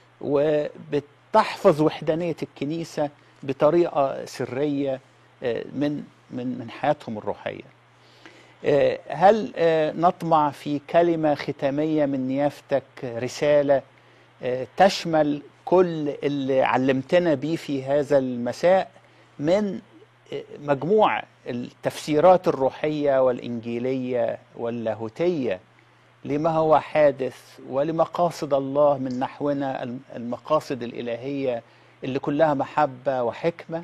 [SPEAKER 1] وبتحفظ وحدانيه الكنيسه بطريقه سريه آه، من من من حياتهم الروحيه آه، هل آه، نطمع في كلمة ختامية من نيافتك رسالة آه، تشمل كل اللي علمتنا بيه في هذا المساء من آه، مجموع التفسيرات الروحية والإنجيلية واللاهوتية لما هو حادث ولمقاصد الله من نحونا الم- المقاصد الإلهية اللي كلها محبة وحكمة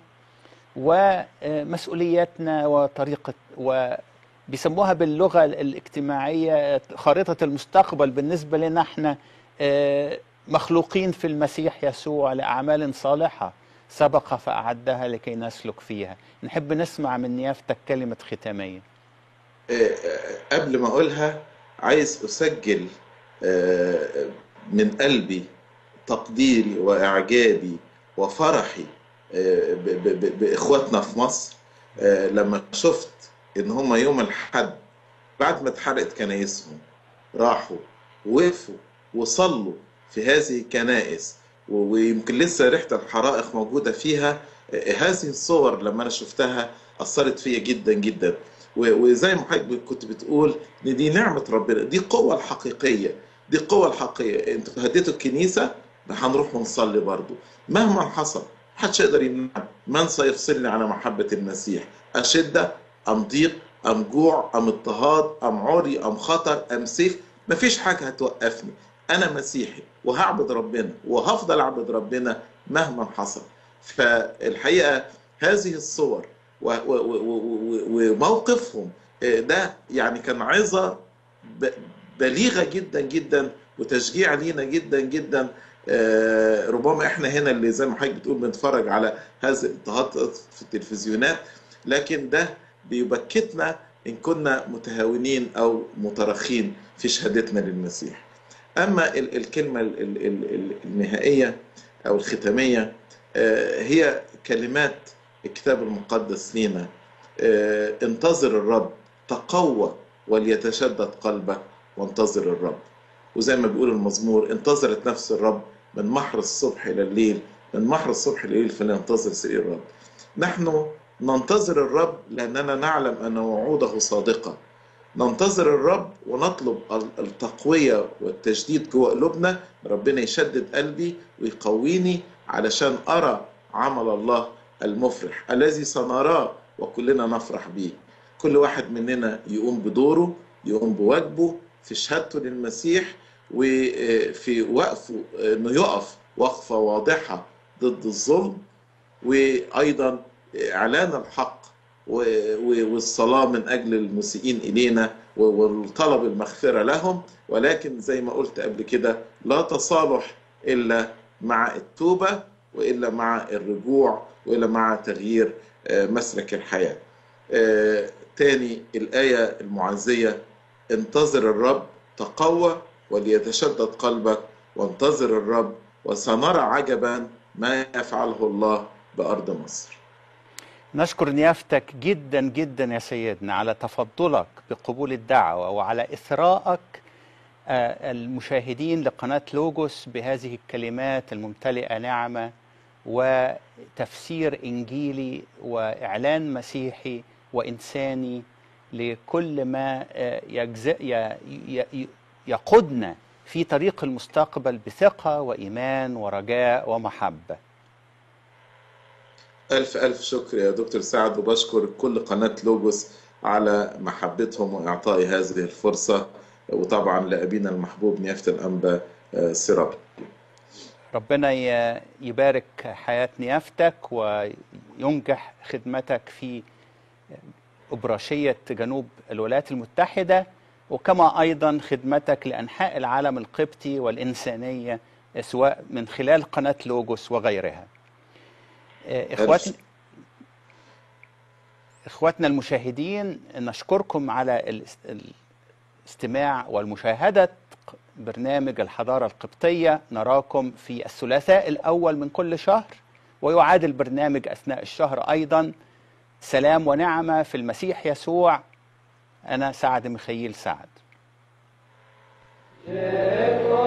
[SPEAKER 1] ومسؤولياتنا وطريقة وبيسموها باللغة الاجتماعية خارطة المستقبل بالنسبة لنا احنا آه، مخلوقين في المسيح يسوع لأعمال صالحة سبق فأعدها لكي نسلك فيها نحب نسمع من نيافتك كلمة ختامية
[SPEAKER 2] آه، آه، قبل ما أقولها عايز أسجل آه، من قلبي تقديري وإعجابي وفرحي آه، ب- ب- ب- بإخواتنا في مصر آه، لما شفت إن هم يوم الحد بعد ما اتحرقت كنايسهم راحوا وقفوا وصلوا في هذه الكنائس و- ويمكن لسه ريحة الحرائق موجودة فيها آه، هذه الصور لما أنا شفتها أثرت فيا جدا جدا و- وزي ما حضرتك كنت بتقول ان دي نعمه ربنا دي قوه الحقيقيه دي قوه الحقيقيه انتوا هديتوا الكنيسه هنروح ونصلي برضو مهما حصل محدش يقدر يمنع من سيفصلني على محبه المسيح اشده ام ضيق ام جوع ام اضطهاد ام عري ام خطر ام سيف مفيش حاجه هتوقفني انا مسيحي وهعبد ربنا وهفضل اعبد ربنا مهما حصل فالحقيقه هذه الصور و- و- و- و- و- وموقفهم آه، ده يعني كان عظة ب- بليغة جدا جدا وتشجيع لينا جدا جدا آه، ربما احنا هنا اللي زي ما حضرتك بتقول بنتفرج على هذا الاضطهاد في التلفزيونات لكن ده بيبكتنا ان كنا متهاونين او مترخين في شهادتنا للمسيح اما ال- الكلمة ال- ال- ال- النهائية او الختامية آه، هي كلمات الكتاب المقدس لينا آه، انتظر الرب تقوى وليتشدد قلبك وانتظر الرب وزي ما بيقول المزمور انتظرت نفس الرب من محر الصبح إلى الليل من محر الصبح إلى الليل فلينتظر سرير الرب نحن ننتظر الرب لأننا نعلم أن وعوده صادقة ننتظر الرب ونطلب التقوية والتجديد جوه قلوبنا ربنا يشدد قلبي ويقويني علشان أرى عمل الله المفرح الذي سنراه وكلنا نفرح به كل واحد مننا يقوم بدوره يقوم بواجبه في شهادته للمسيح وفي وقفه انه يقف وقفه واضحه ضد الظلم وايضا اعلان الحق والصلاه من اجل المسيئين الينا وطلب المغفره لهم ولكن زي ما قلت قبل كده لا تصالح الا مع التوبه والا مع الرجوع والا مع تغيير مسلك الحياه. تاني الايه المعزيه انتظر الرب تقوى وليتشدد قلبك وانتظر الرب وسنرى عجبا ما يفعله الله بارض مصر.
[SPEAKER 1] نشكر نيافتك جدا جدا يا سيدنا على تفضلك بقبول الدعوه وعلى اثرائك المشاهدين لقناه لوجوس بهذه الكلمات الممتلئه نعمه وتفسير انجيلي واعلان مسيحي وانساني لكل ما يقودنا في طريق المستقبل بثقه وايمان ورجاء ومحبه.
[SPEAKER 2] ألف ألف شكر يا دكتور سعد وبشكر كل قناة لوجوس على محبتهم وإعطائي هذه الفرصة وطبعا لأبينا المحبوب نيافة الأنبا سيرابي
[SPEAKER 1] ربنا ي- يبارك حياة نيافتك وينجح خدمتك في أبراشية جنوب الولايات المتحدة وكما أيضا خدمتك لأنحاء العالم القبطي والإنسانية سواء من خلال قناة لوجوس وغيرها آه، إخواتنا إخواتنا المشاهدين نشكركم على الاس- الاستماع والمشاهدة برنامج الحضارة القبطية نراكم في الثلاثاء الأول من كل شهر ويعاد البرنامج أثناء الشهر أيضا سلام ونعمة في المسيح يسوع أنا سعد مخيل سعد
[SPEAKER 3] Echo